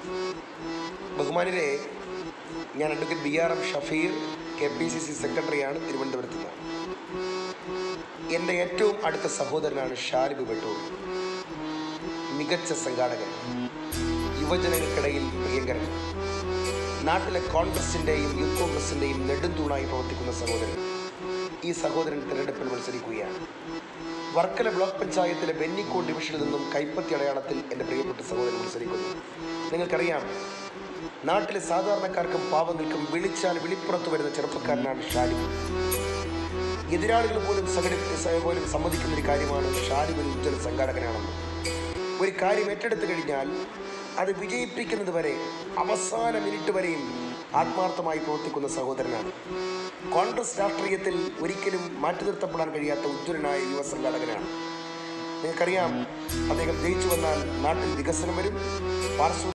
ബഹുമാനിരെ ഞാൻ advocate B R M Shafeer K P C C സെക്രട്ടറിയാണ് തിരുവനന്തപുരത്ത് നിന്ന് എൻ്റെ ഏറ്റവും അടുത്ത സഹോദരനാണ് ഷാലിബ് ബട്ടൂർ മികച്ച സംഘാടകൻ യുവജനങ്ങൾക്കിടയിൽ പ്രിയങ്കരൻ നാട്ടിലെ കോൺഗ്രസിൻ്റെയും യൂത്ത് കോൺഗ്രസിൻ്റെയും നെടുന്തൂണായി പ്രവർത്തിക്കുന്ന സഹോദരൻ ഈ സഹോദരൻ തിരഞ്ഞെടുപ്പിൽ മത്സരിക്കുകയാണ് വർക്കല ബ്ലോക്ക് പഞ്ചായത്തിലെ ബെന്നിക്കോട് ഡിവിഷനിൽ നിന്നും കൈപ്പത്തി അടയാളത്തിൽ എൻ്റെ പ്രിയപ്പെട്ട സഹോദരൻ മത്സരിക്കുന്നു നിങ്ങൾക്കറിയാം നാട്ടിലെ സാധാരണക്കാർക്കും പാവങ്ങൾക്കും വിളിച്ചാൽ വിളിപ്പുറത്ത് വരുന്ന ചെറുപ്പക്കാരനാണ് ഷാലിബ് എതിരാളികൾ പോലും സംഘടി സ- പോലും സമ്മതിക്കുന്ന ഒരു കാര്യമാണ് ഷാലിബ് ഒരു ഉജ്ജ്വല സംഘാടകനാണെന്ന് ഒരു കാര്യം ഏറ്റെടുത്തു കഴിഞ്ഞാൽ അത് വിജയിപ്പിക്കുന്നത് വരെ അവസാന മിനിറ്റ് വരെയും ആത്മാർത്ഥമായി പ്രവർത്തിക്കുന്ന സഹോദരനാണ് കോൺഗ്രസ് രാഷ്ട്രീയത്തിൽ ഒരിക്കലും മാറ്റി നിർത്തപ്പെടാൻ കഴിയാത്ത ഉജ്ജ്വലനായ യുവ സംഘാടകനാണ് നിങ്ങൾക്കറിയാം അദ്ദേഹം ജയിച്ചു വന്നാൽ നാട്ടിൽ വികസനം വരും പാർശ്വ